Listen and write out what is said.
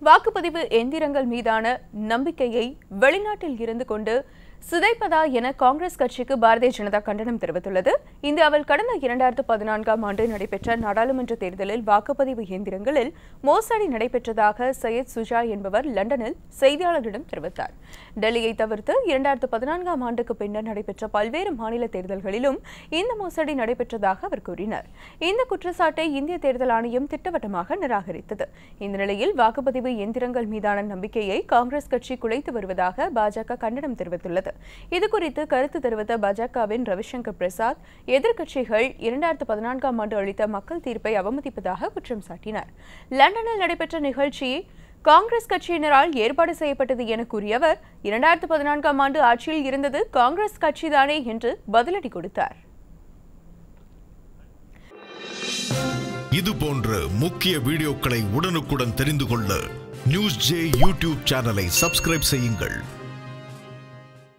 வாக்குப்பதிவு எந்திரங்கள் மீதான நம்பிக்கையை வெளிநாட்டில் இருந்து கொண்டு சிதைப்பதா என காங்கிரஸ் கட்சிக்கு பாரதிய ஜனதா கண்டனம் தெரிவித்துள்ளது இந்தியாவில் கடந்த இரண்டாயிரத்து பதினான்காம் ஆண்டு நடைபெற்ற நாடாளுமன்ற தேர்தலில் வாக்குப்பதிவு இயந்திரங்களில் மோசடி நடைபெற்றதாக சையத் சுஜா என்பவர் லண்டனில் செய்தியாளர்களிடம் தெரிவித்தார் டெல்லியை தவிர்த்து இரண்டாயிரத்து பதினான்காம் ஆண்டுக்கு பின்னர் நடைபெற்ற பல்வேறு மாநில தேர்தல்களிலும் இந்த மோசடி நடைபெற்றதாக அவர் கூறினார் இந்த குற்றச்சாட்டை இந்திய தேர்தல் ஆணையம் திட்டவட்டமாக நிராகரித்தது இந்த நிலையில் வாக்குப்பதிவு எந்திரங்கள் மீதான நம்பிக்கையை காங்கிரஸ் கட்சி குலைத்து வருவதாக பாஜக கண்டனம் தெரிவித்துள்ளது இதுகுறித்து கருத்து தெரிவித்த பாஜகவின் ரவிசங்கர் பிரசாத் எதிர்க்கட்சிகள் இரண்டாயிரத்து பதினான்காம் ஆண்டு அளித்த மக்கள் தீர்ப்பை அவமதிப்பதாக குற்றம் சாட்டினார் லண்டனில் நடைபெற்ற நிகழ்ச்சி காங்கிரஸ் கட்சியினரால் ஏற்பாடு செய்யப்பட்டது என கூறிய அவர் இரண்டாயிரத்து பதினான்காம் ஆண்டு ஆட்சியில் இருந்தது காங்கிரஸ் கட்சிதானே என்று பதிலடி கொடுத்தார் இது போன்ற முக்கிய வீடியோக்களை உடனுக்குடன் தெரிந்து கொள்ள நியூஸ் ஜே யூடியூப் சேனலை சப்ஸ்கிரைப் செய்யுங்கள்